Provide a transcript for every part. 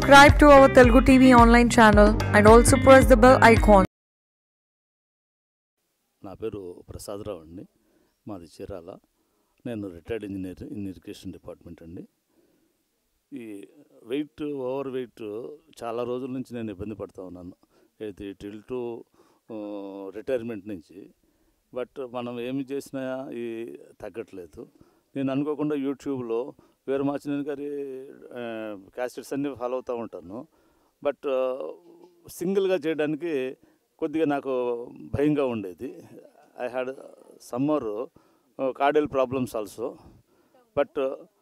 subscribe to our Telugu TV online channel and also press the bell icon. నా పేరు ప్రసాదరావు అండి మాది చీరాల నేను retired engineer in irrigation department అండి ఈ వెయిట్ ఓవర్ వెయిట్ చాలా రోజుల నుంచి నేను ఇబ్బంది పడుతూ ఉన్నాను ఇది టిల్ టు రిటైర్మెంట్ నుంచి బట్ మనం ఏమి చేసినా ఈ తగ్గట్లేదు నేను అనుకోకుండా యూట్యూబ్లో వీర మాచినేని గారి క్యాసెట్స్ అన్నీ ఫాలో అవుతూ ఉంటాను బట్ సింగిల్గా చేయడానికి కొద్దిగా నాకు భయంగా ఉండేది I had summer cardiac problems also but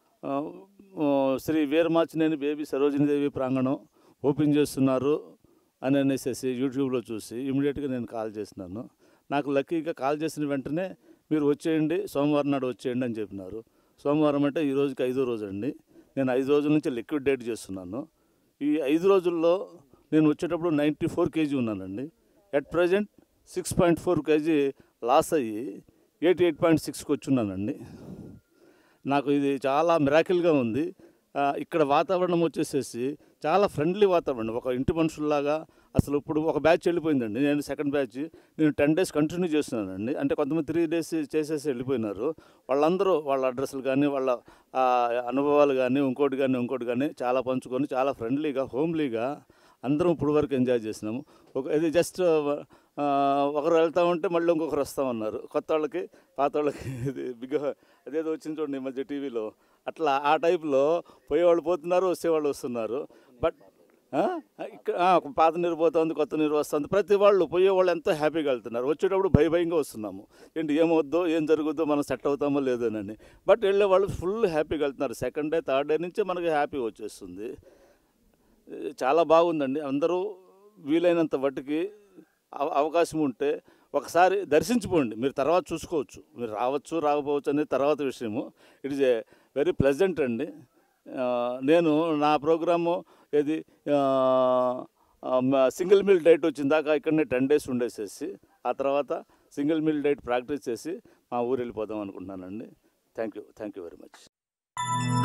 Shri Veeramachaneni Baby Sarojini Devi ప్రాంగణం ఓపెన్ చేస్తున్నారు అని అనేసి యూట్యూబ్లో చూసి ఇమీడియట్గా నేను కాల్ చేసినాను నాకు లక్కీగా కాల్ చేసిన వెంటనే మీరు వచ్చేయండి సోమవారం నాడు వచ్చేయండి అని చెప్పినారు సోమవారం అంటే ఈ రోజుకి ఐదో రోజు అండి నేను ఐదు రోజుల నుంచి లిక్విడ్ డేట్ చేస్తున్నాను ఈ ఐదు రోజుల్లో నేను వచ్చేటప్పుడు నైంటీ ఫోర్ కేజీ ఉన్నానండి at present six point four KG loss అయ్యి ఎయిటీ ఎయిట్ పాయింట్ సిక్స్కి వచ్చున్నానండి నాకు ఇది చాలా మిరాకిల్గా ఉంది ఆ, ఇక్కడ వాతావరణం వచ్చేసేసి చాలా ఫ్రెండ్లీ వాతావరణం ఒక ఇంటి మనుషుల్లాగా అసలు ఇప్పుడు ఒక బ్యాచ్ వెళ్ళిపోయిందండి నేను సెకండ్ బ్యాచ్ నేను టెన్ డేస్ కంటిన్యూ చేస్తున్నానండి అంటే కొంతమంది త్రీ డేస్ చేసేసి వెళ్ళిపోయినారు వాళ్ళందరూ వాళ్ళ అడ్రస్లు కానీ వాళ్ళ ఆ, అనుభవాలు కానీ ఇంకోటి కానీ ఇంకోటి కానీ చాలా పంచుకొని చాలా ఫ్రెండ్లీగా హోమ్లీగా అందరం ఇప్పుడు వరకు ఎంజాయ్ చేసినాము ఒక ఇది జస్ట్ ఆ, ఒకరు వెళ్తా ఉంటే మళ్ళీ ఇంకొకరు వస్తామన్నారు కొత్త వాళ్ళకి పాత వాళ్ళకి ఇది బిగ్ అదేదో వచ్చింది చూడండి ఈ మధ్య టీవీలో అట్లా ఆ టైప్లో పోయేవాళ్ళు పోతున్నారు వచ్చేవాళ్ళు వస్తున్నారు బట్ ఆ, ఇక్కడ ఆ, పాత నీరు పోతుంది కొత్త నీరు వస్తుంది ప్రతి వాళ్ళు పోయేవాళ్ళు ఎంతో హ్యాపీగా వెళ్తున్నారు వచ్చేటప్పుడు భయ భయంగా వస్తున్నాము ఏంటి ఏమవుద్దో ఏం జరుగుద్దో మనం సెట్ అవుతామో లేదోనని బట్ వెళ్ళే వాళ్ళు ఫుల్ హ్యాపీగా వెళ్తున్నారు సెకండ్ డే థర్డ్ డే నుంచి మనకి హ్యాపీ వచ్చేస్తుంది చాలా బాగుందండి అందరూ వీలైనంత మట్టుకి అవ- అవకాశం ఉంటే ఒకసారి దర్శించుకోండి మీరు తర్వాత చూసుకోవచ్చు మీరు రావచ్చు రాకపోవచ్చు అనేది తర్వాత విషయము it is a very pleasant అండి ఆ, నేను నా ప్రోగ్రాము ఏది సింగిల్ మీల్ డైట్ వచ్చిన దాకా ఇక్కడనే టెన్ డేస్ ఉండేసేసి ఆ తర్వాత సింగిల్ మీల్ డైట్ ప్రాక్టీస్ చేసి మా ఊరు వెళ్ళిపోదాం అనుకుంటున్నానండి thank you thank you very much